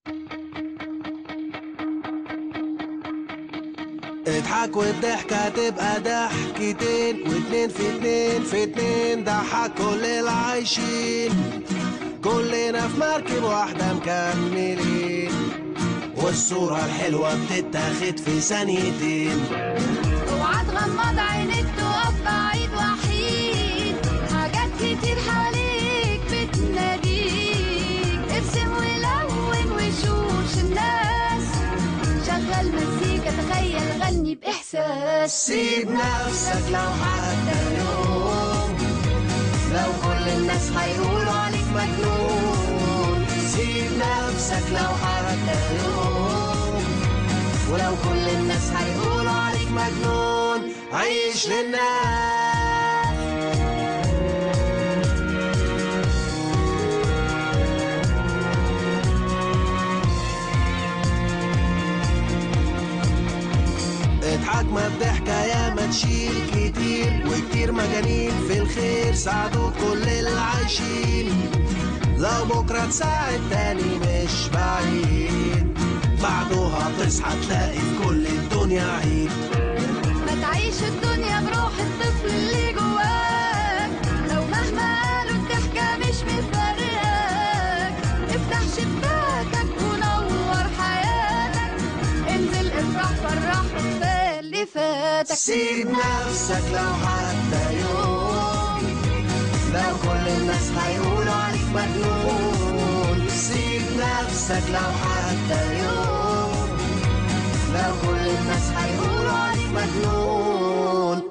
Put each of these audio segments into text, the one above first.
اضحك والضحكة تبقى ضحكتين واتنين في اتنين في اتنين ضحك كل العايشين كلنا في مركب واحدة مكملين والصورة الحلوة بتتاخد في ثانيتين اوعى تغمض عينيك تقف بعيد وحيد حاجات كتير حواليك بتناديك ارسم ولون وشوش الناس شغل مزيكا تخيل غني بإحساس سيب نفسك لو حتى يوم لو كل الناس هيقولوا عليك مجنون سيب نفسك لو حتى يوم ولو كل الناس هيقولوا عليك مجنون عيش للناس اضحك ما بضحكة يا ما تشيل كتير وكتير مجانين في الخير ساعدوا كل العايشين لو بكرة تساعد تاني مش بعيد بعدها تصحى تلاقي في كل الدنيا عيد ما تعيش الدنيا بروح الطفل اللي جواك لو مهما قالوا الضحكة مش مفرقاك افتح شباكك ونور حياتك انزل افرح فرح كفاية اللي فاتك سيب نفسك لو حتى يوم لو كل الناس هيقولوا عليك مجنون سيب نفسك لو حتى يوم لو كل الناس هيقولوا عليك مجنون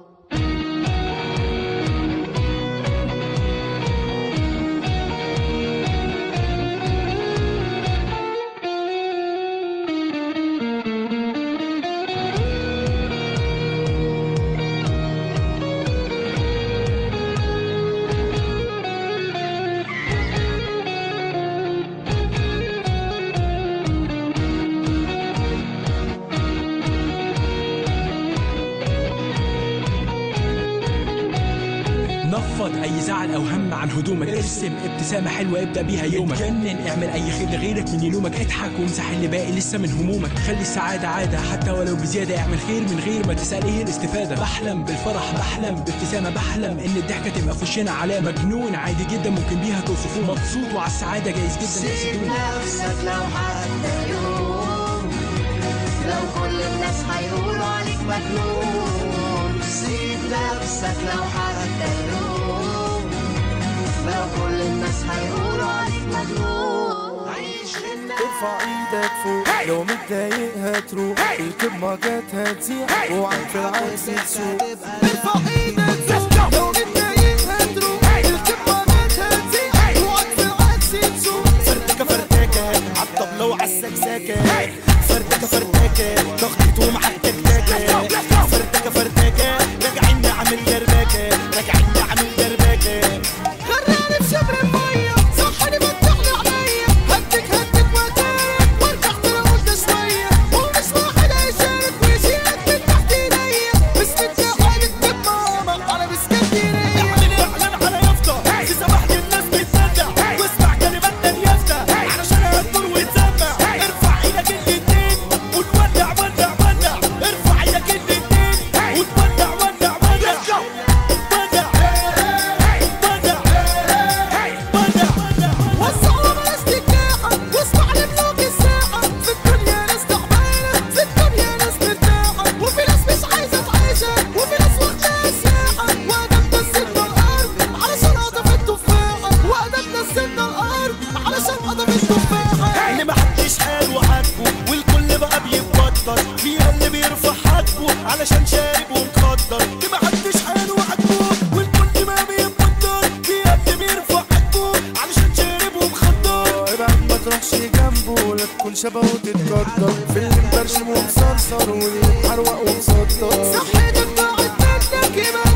نفض اي زعل او هم عن هدومك ارسم ابتسامه حلوه ابدا بيها يومك اتجنن اعمل اي خير لغيرك من يلومك اضحك وامسح اللي باقي لسه من همومك خلي السعاده عاده حتى ولو بزياده اعمل خير من غير ما تسال ايه الاستفاده بحلم بالفرح بحلم بابتسامه بحلم ان الضحكه تبقى في وشنا علامه مجنون عادي جدا ممكن بيها توصفوه مبسوط وعلى السعاده جايز جدا سيب تحسدوه نفسك لو حتى يوم لو كل الناس هيقولوا عليك مجنون سيب نفسك لو حتى يوم لو كل الناس هيقولوا عليك مجنون عيش للناس ارفع ايدك فوق لو متضايق هتروح الكماجات هتزيح وعن في العكس تسوق ارفع ايدك فوق لو متضايق هتروح الكماجات هتزيح وعن في العكس تسوق فردكة فردكة عالطبلة وعالسكسكة فردكة فردكة ضغطته مع التكتكة فردكة فردكة راجعين نعمل دربكة راجعين نعمل دربكة غرقاني في شبر المية صحني فتحني عليا هدك هدك واتارك وارجع ترقد شوية ومش واحد هيشارك ويشيلك من تحت ايديا بس انت حالك ماما انا باسكندرية اعلن على يافطة في صباح الناس بتصدق واسمع كلماتنا اليافطة علشان هتدور وتسمع ارفع ايدك الاتنين وتودع ودع ودع ارفع ايدك الاتنين وتودع ودع ودع ودع وسعوا بلاش تجاحة واسمع لملوك الساحة في الدنيا ناس تعبانة في الدنيا ناس مرتاحة وفي ناس مش عايزة تعيشها وفي ناس واخداها سياحة وأدب نزلنا الأرض علشان قطف التفاحة وأدب نزلنا الأرض علشان قطف التفاحة اللي محدش حاله عاجبه والكل بقى بيتبطل فيها اللي بيرفع حاجبه علشان شارب ومخدر اللي محدش حاله عاجبه والكل ما بيتبطل فيها اللي بيرفع حاجبه علشان شارب ومخدر ابعد ما تروحش جنبه لا تكون شبهه وتتقدر في اللي مبرشم ومصرصر واللي محروق ومسطر صحتك ضاعت منك يبقى